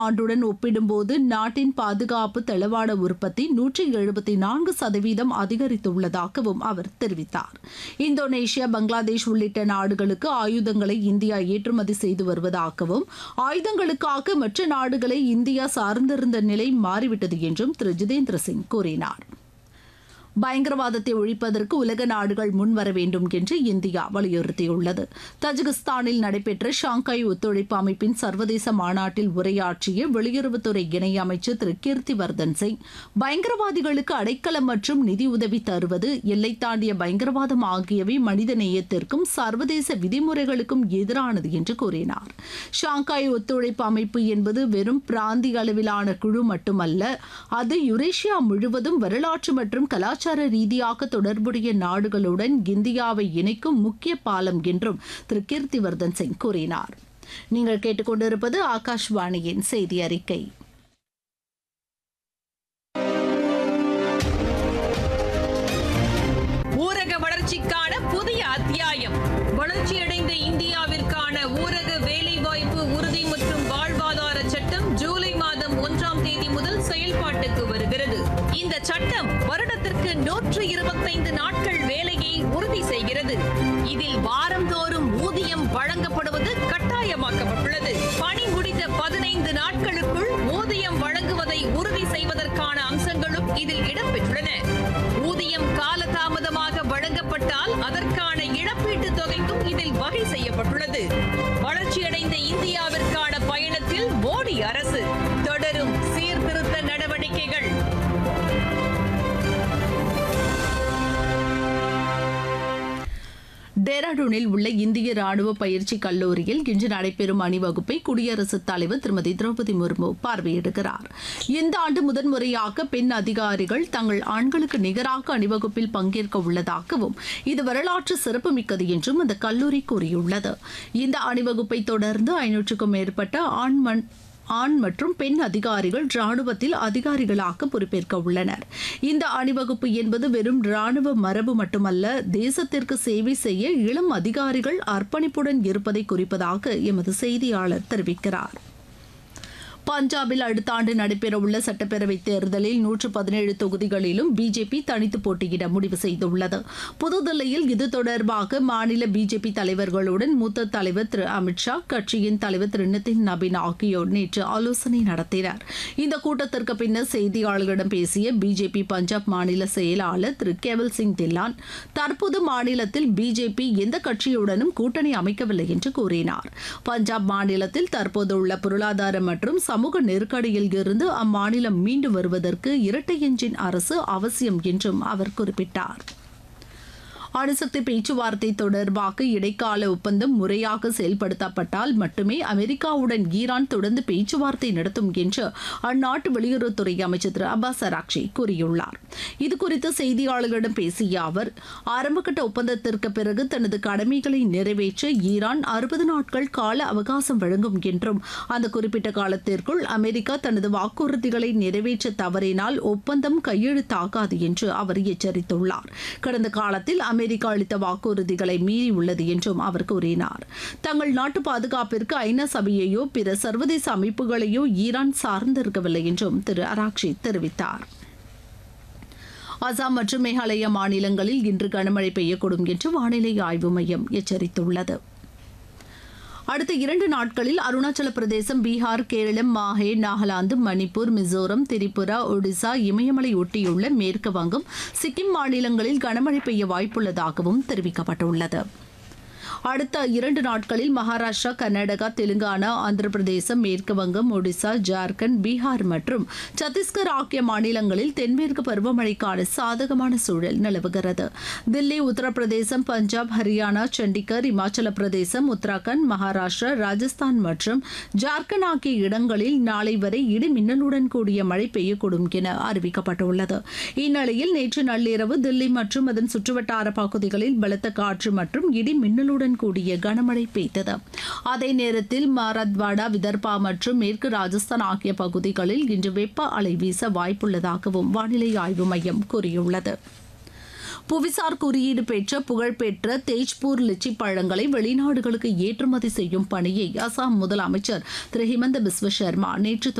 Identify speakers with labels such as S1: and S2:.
S1: ஆண்டுடன் ஒப்பிடும்போது நாட்டின் பாதுகாப்பு தளவாட உற்பத்தி நூற்றி எழுபத்தி நான்கு சதவீதம் அதிகரித்துள்ளதாகவும் அவர் தெரிவித்தார் இந்தோனேஷியா பங்களாதேஷ் உள்ளிட்ட நாடுகளுக்கு ஆயுதங்களை இந்தியா ஏற்றுமதி செய்து வருவதாகவும் ஆயுதங்களுக்காக மற்ற நாடுகளை இந்தியா சார்ந்திருந்த நிலை மாறிவிட்டது என்றும் திரு ஜிதேந்திர சிங் கூறினார் பயங்கரவாதத்தை ஒழிப்பதற்கு உலக நாடுகள் முன்வர வேண்டும் என்று இந்தியா வலியுறுத்தியுள்ளது தஜிகிஸ்தானில் நடைபெற்ற ஷாங்காய் ஒத்துழைப்பு அமைப்பின் சர்வதேச மாநாட்டில் உரையாற்றிய வெளியுறவுத்துறை இணையமைச்சர் திரு கீர்த்திவர்தன் சிங் பயங்கரவாதிகளுக்கு அடைக்கலம் மற்றும் நிதியுதவி தருவது எல்லை தாண்டிய பயங்கரவாதம் ஆகியவை மனித நேயத்திற்கும் சர்வதேச விதிமுறைகளுக்கும் எதிரானது என்று கூறினார் ஷாங்காய் ஒத்துழைப்பு அமைப்பு என்பது வெறும் பிராந்திய அளவிலான குழு மட்டுமல்ல அது யுரேஷியா முழுவதும் வரலாற்று மற்றும் கலாச்சார கலாச்சார ரீதியாக தொடர்புடைய நாடுகளுடன் இந்தியாவை இணைக்கும் முக்கிய பாலம் என்றும் திரு கீர்த்திவர்தன் சிங் கூறினார் நீங்கள் கேட்டுக்கொண்டிருப்பது ஆகாஷ்வாணியின் செய்தி அறிக்கை
S2: ஊரக வளர்ச்சிக்கான புதிய அத்தியாயம் வளர்ச்சியடைந்த இந்தியாவிற்கான ஊரக வேலைவாய்ப்பு உறுதி மற்றும் வாழ்வாதார சட்டம் ஜூலை மாதம் ஒன்றாம் தேதி முதல் செயல்பாட்டுக்கு வருகிறது இந்த சட்டம் வருடத்திற்கு நூற்று இருபத்தைந்து நாட்கள் வேலையை உறுதி செய்கிறது இதில் வாரந்தோறும் ஊதியம் வழங்கப்படுவது கட்டாயமாக்கப்பட்டுள்ளது பணி முடிந்த பதினைந்து நாட்களுக்குள் ஊதியம் வழங்குவதை உறுதி செய்வதற்கான அம்சங்களும் இதில் இடம்பெற்றுள்ளன ஊதியம் காலதாமதமாக வழங்கப்பட்டால் அதற்கான இழப்பீட்டுத் தொகைக்கும் இதில் வகை செய்யப்பட்டுள்ளது வளர்ச்சியடைந்த இந்தியாவிற்கான பயணத்தில் மோடி அரசு தொடரும் சீர்திருத்த நடவடிக்கைகள்
S1: டேராடூனில் உள்ள இந்திய ராணுவ பயிற்சி கல்லூரியில் இன்று நடைபெறும் அணிவகுப்பை குடியரசுத் தலைவர் திருமதி திரௌபதி முர்மு பார்வையிடுகிறார் இந்த ஆண்டு முதன்முறையாக பெண் அதிகாரிகள் தங்கள் ஆண்களுக்கு நிகராக அணிவகுப்பில் பங்கேற்க உள்ளதாகவும் இது வரலாற்று சிறப்புமிக்கது என்றும் அந்த கல்லூரி கூறியுள்ளது இந்த அணிவகுப்பை தொடர்ந்து ஐநூற்றுக்கும் மேற்பட்ட ஆண் மண் ஆண் மற்றும் பெண் அதிகாரிகள் ராணுவத்தில் அதிகாரிகளாக பொறுப்பேற்க உள்ளனர் இந்த அணிவகுப்பு என்பது வெறும் ராணுவ மரபு மட்டுமல்ல தேசத்திற்கு சேவை செய்ய இளம் அதிகாரிகள் அர்ப்பணிப்புடன் இருப்பதை குறிப்பதாக எமது செய்தியாளர் தெரிவிக்கிறார் பஞ்சாபில் அடுத்த ஆண்டு நடைபெறவுள்ள சட்டப்பேரவைத் தேர்தலில் நூற்று பதினேழு தொகுதிகளிலும் பிஜேபி தனித்து போட்டியிட முடிவு செய்துள்ளது புதுதில்லியில் இது தொடர்பாக மாநில பிஜேபி தலைவர்களுடன் மூத்த தலைவர் திரு அமித்ஷா கட்சியின் தலைவர் திரு நிதின் நபின் ஆகியோர் நேற்று ஆலோசனை நடத்தினர் இந்த கூட்டத்திற்கு பின்னர் செய்தியாளர்களிடம் பேசிய பிஜேபி பஞ்சாப் மாநில செயலாளர் திரு கேவல் சிங் தில்லான் தற்போது மாநிலத்தில் பிஜேபி எந்த கட்சியுடனும் கூட்டணி அமைக்கவில்லை என்று கூறினார் பஞ்சாப் மாநிலத்தில் தற்போதுள்ள பொருளாதார மற்றும் சமூக நெருக்கடியில் இருந்து அம்மாநிலம் மீண்டு வருவதற்கு இரட்டை எஞ்சின் அரசு அவசியம் என்றும் அவர் குறிப்பிட்டார் அணுசக்தி பேச்சுவார்த்தை தொடர்பாக இடைக்கால ஒப்பந்தம் முறையாக செயல்படுத்தப்பட்டால் மட்டுமே அமெரிக்காவுடன் ஈரான் தொடர்ந்து பேச்சுவார்த்தை நடத்தும் என்று அந்நாட்டு வெளியுறவுத்துறை அமைச்சர் திரு அப்பாஸ் அராக்ஷி கூறியுள்ளார் இதுகுறித்து செய்தியாளர்களிடம் பேசிய அவர் ஆரம்பகட்ட ஒப்பந்தத்திற்கு பிறகு தனது கடமைகளை நிறைவேற்ற ஈரான் அறுபது நாட்கள் கால அவகாசம் வழங்கும் என்றும் அந்த குறிப்பிட்ட காலத்திற்குள் அமெரிக்கா தனது வாக்குறுதிகளை நிறைவேற்ற தவறினால் ஒப்பந்தம் கையெழுத்தாகாது என்று அவர் எச்சரித்துள்ளார் கடந்த காலத்தில் அமெரிக்கா அளித்த வாக்குறுதிகளை மீறி உள்ளது என்றும் அவர் கூறினார் தங்கள் நாட்டு பாதுகாப்பிற்கு ஐநா சபையையோ பிற சர்வதேச அமைப்புகளையோ ஈரான் சார்ந்திருக்கவில்லை என்றும் திரு அராக்ஷி தெரிவித்தார் அசாம் மற்றும் மேகாலயா மாநிலங்களில் இன்று கனமழை பெய்யக்கூடும் என்று வானிலை ஆய்வு மையம் எச்சரித்துள்ளது அடுத்த இரண்டு நாட்களில் அருணாச்சல பிரதேசம் பீகார் கேரளம் மாஹே நாகாலாந்து மணிப்பூர் மிசோரம் திரிபுரா ஒடிசா இமயமலை ஒட்டியுள்ள மேற்கு வங்கம் சிக்கிம் மாநிலங்களில் கனமழை பெய்ய வாய்ப்புள்ளதாகவும் தெரிவிக்கப்பட்டுள்ளது அடுத்த இரண்டு நாட்களில் மகாராஷ்டிரா கர்நாடகா தெலுங்கானா ஆந்திர பிரதேசம் மேற்கு வங்கம் ஒடிசா ஜார்க்கண்ட் பீகார் மற்றும் சத்தீஸ்கர் ஆகிய மாநிலங்களில் தென்மேற்கு பருவமழைக்கான சாதகமான சூழல் நிலவுகிறது தில்லி உத்தரப்பிரதேசம் பஞ்சாப் ஹரியானா சண்டிகர் இமாச்சல பிரதேசம் உத்தராகண்ட் மகாராஷ்டிரா ராஜஸ்தான் மற்றும் ஜார்க்கண்ட் ஆகிய இடங்களில் நாளை வரை இடி மின்னலுடன் கூடிய மழை பெய்யக்கூடும் என அறிவிக்கப்பட்டுள்ளது இந்நிலையில் நேற்று நள்ளிரவு தில்லி மற்றும் அதன் சுற்றுவட்டார பகுதிகளில் பலத்த காற்று மற்றும் இடி மின்னலுடன் கூடிய கனமழை பெய்தது அதே நேரத்தில் மராத்வாடா விதர்பா மற்றும் மேற்கு ராஜஸ்தான் ஆகிய பகுதிகளில் இன்று வெப்ப அலை வீச வாய்ப்புள்ளதாகவும் வானிலை ஆய்வு மையம் கூறியுள்ளது புவிசார் குறியீடு பெற்ற புகழ்பெற்ற தேஜ்பூர் லிச்சி பழங்களை வெளிநாடுகளுக்கு ஏற்றுமதி செய்யும் பணியை அசாம் முதலமைச்சர் திரு ஹிமந்த பிஸ்வ சர்மா நேற்று